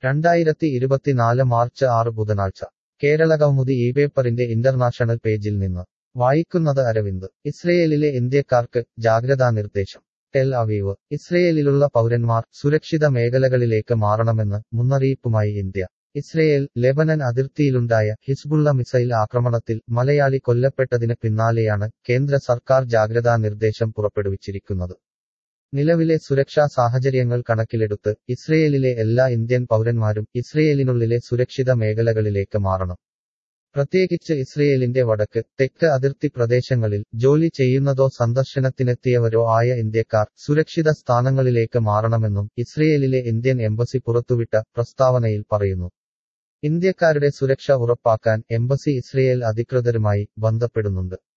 രണ്ടായിരത്തി ഇരുപത്തിനാല് മാർച്ച് ആറ് ബുധനാഴ്ച കേരളകൗമുദി ഈ പേപ്പറിന്റെ ഇന്റർനാഷണൽ പേജിൽ നിന്ന് വായിക്കുന്നത് അരവിന്ദ് ഇസ്രയേലിലെ ഇന്ത്യക്കാർക്ക് ജാഗ്രതാ നിർദ്ദേശം ടെൽ അവീവ് ഇസ്രയേലിലുള്ള പൗരന്മാർ സുരക്ഷിത മേഖലകളിലേക്ക് മാറണമെന്ന് മുന്നറിയിപ്പുമായി ഇന്ത്യ ഇസ്രയേൽ ലെബനൻ അതിർത്തിയിലുണ്ടായ ഹിസ്ബുള്ള മിസൈൽ ആക്രമണത്തിൽ മലയാളി കൊല്ലപ്പെട്ടതിന് പിന്നാലെയാണ് കേന്ദ്ര സർക്കാർ ജാഗ്രതാ നിർദ്ദേശം പുറപ്പെടുവിച്ചിരിക്കുന്നത് നിലവിലെ സുരക്ഷാ സാഹചര്യങ്ങൾ കണക്കിലെടുത്ത് ഇസ്രയേലിലെ എല്ലാ ഇന്ത്യൻ പൗരന്മാരും ഇസ്രയേലിനുള്ളിലെ സുരക്ഷിത മേഖലകളിലേക്ക് മാറണം പ്രത്യേകിച്ച് ഇസ്രയേലിന്റെ വടക്ക് തെക്ക് അതിർത്തി പ്രദേശങ്ങളിൽ ജോലി ചെയ്യുന്നതോ സന്ദർശനത്തിനെത്തിയവരോ ആയ ഇന്ത്യക്കാർ സുരക്ഷിത സ്ഥാനങ്ങളിലേക്ക് മാറണമെന്നും ഇസ്രയേലിലെ ഇന്ത്യൻ എംബസി പുറത്തുവിട്ട പ്രസ്താവനയിൽ പറയുന്നു ഇന്ത്യക്കാരുടെ സുരക്ഷ ഉറപ്പാക്കാൻ എംബസി ഇസ്രയേൽ അധികൃതരുമായി ബന്ധപ്പെടുന്നുണ്ട്